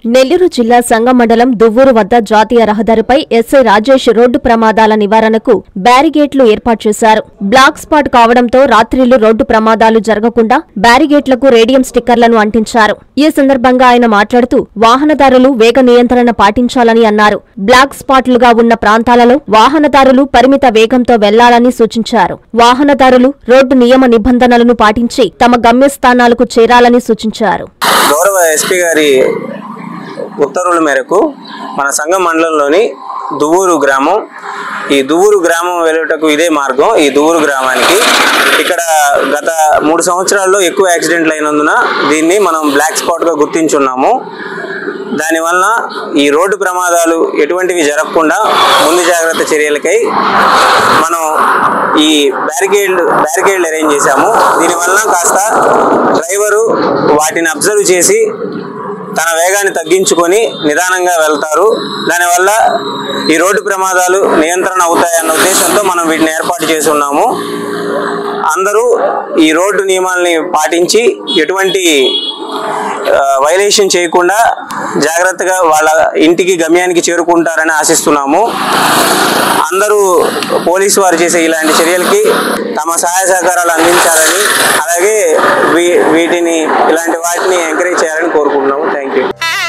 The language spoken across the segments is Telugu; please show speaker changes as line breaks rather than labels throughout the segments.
నెల్లూరు జిల్లా సంగం మండలం దువ్వూరు వద్ద జాతీయ రహదారిపై ఎస్ఐ రాజేష్ రోడ్డు ప్రమాదాల నివారణకు బ్యారిగేట్లు ఏర్పాటు చేశారు బ్లాక్ స్పాట్ కావడంతో రాత్రిళ్లు రోడ్డు ప్రమాదాలు జరగకుండా బ్యారిగేట్లకు రేడియం స్టిక్కర్లను అంటించారు ఈ సందర్భంగా ఆయన మాట్లాడుతూ వాహనదారులు వేగ నియంత్రణ పాటించాలని అన్నారు బ్లాక్ స్పాట్లుగా ఉన్న ప్రాంతాలలో వాహనదారులు పరిమిత వేగంతో వెళ్లాలని సూచించారు వాహనదారులు రోడ్డు నియమ నిబంధనలను పాటించి తమ గమ్యస్థానాలకు చేరాలని సూచించారు
గౌరవ ఎస్పీ గారి ఉత్తర్వుల మేరకు మన సంఘం మండలంలోని దువ్వూరు గ్రామం ఈ దువ్వూరు గ్రామం వెళ్ళుటకు ఇదే మార్గం ఈ దువ్వూరు గ్రామానికి ఇక్కడ గత మూడు సంవత్సరాల్లో ఎక్కువ యాక్సిడెంట్లు అయినందున దీన్ని మనం బ్లాక్ స్పాట్గా గుర్తించున్నాము దానివల్ల ఈ రోడ్డు ప్రమాదాలు ఎటువంటివి జరగకుండా ముందు జాగ్రత్త చర్యలకై మనం ఈ బ్యారికేడ్ బ్యారికేడ్లు అరేంజ్ చేశాము దీనివల్ల కాస్త డ్రైవరు వాటిని అబ్జర్వ్ చేసి తన వేగాన్ని తగ్గించుకొని నిదానంగా వెళ్తారు దానివల్ల ఈ రోడ్డు ప్రమాదాలు నియంత్రణ అవుతాయన్న ఉద్దేశంతో మనం వీటిని ఏర్పాటు చేసి ఉన్నాము అందరూ ఈ రోడ్డు నియమాల్ని పాటించి ఎటువంటి వైలేషన్ చేయకుండా జాగ్రత్తగా వాళ్ళ ఇంటికి గమ్యానికి చేరుకుంటారని ఆశిస్తున్నాము అందరూ పోలీసు వారు చేసే ఇలాంటి చర్యలకి తమ సహాయ సహకారాలు అందించాలని అలాగే వీ- వీటిని ఇలాంటి వాటిని ఎంకరేజ్ చేయాలని కోరుకుంటున్నాము థ్యాంక్ యూ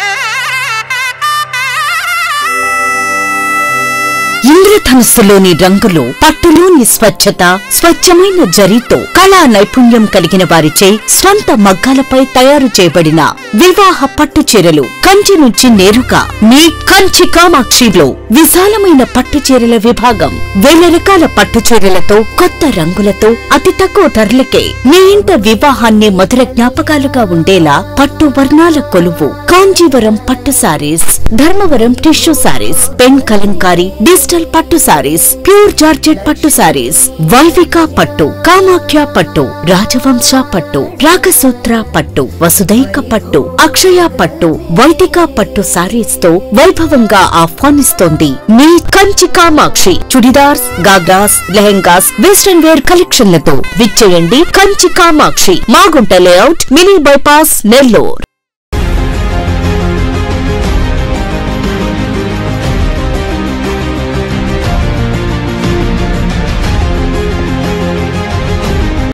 ఇంద్రధనుస్సులోని రంగులు పట్టులోని స్వచ్ఛత స్వచ్ఛమైన జరీతో కళా నైపుణ్యం కలిగిన వారిచే స్వంత మగ్గాలపై తయారు చేయబడిన వివాహ పట్టు చీరలు కంచి నుంచి నేరుగా మీ కంచి కామాక్షిలో విశాలమైన పట్టు చీరల విభాగం వేల రకాల పట్టు చీరలతో కొత్త రంగులతో అతి తక్కువ ధరలకే మీ ఇంట వివాహాన్ని మధుర జ్ఞాపకాలుగా ఉండేలా పట్టు వర్ణాల కొలువు కాంజీవరం పట్టు sarees Dharmavaram tissue sarees pen Kalamkari digital పట్టు సారీస్ ప్యూర్ జార్జెట్ పట్టు సారీస్ వైవిక పట్టు కామాఖ్య పట్టు రాజవంశ పట్టు రాగసూత్ర పట్టు వసుదైక పట్టు అక్షయ పట్టు వైదిక పట్టు సారీస్ తో వైభవంగా ఆహ్వానిస్తోంది మీ కంచి కామాక్షి చుడిదార్స్ గాగ్రాస్ లెహెంగాస్ వెస్టర్న్ వేర్ కలెక్షన్లతో విచ్చేయండి Kanchi Kamakshi Magunta layout mini bypass Nellore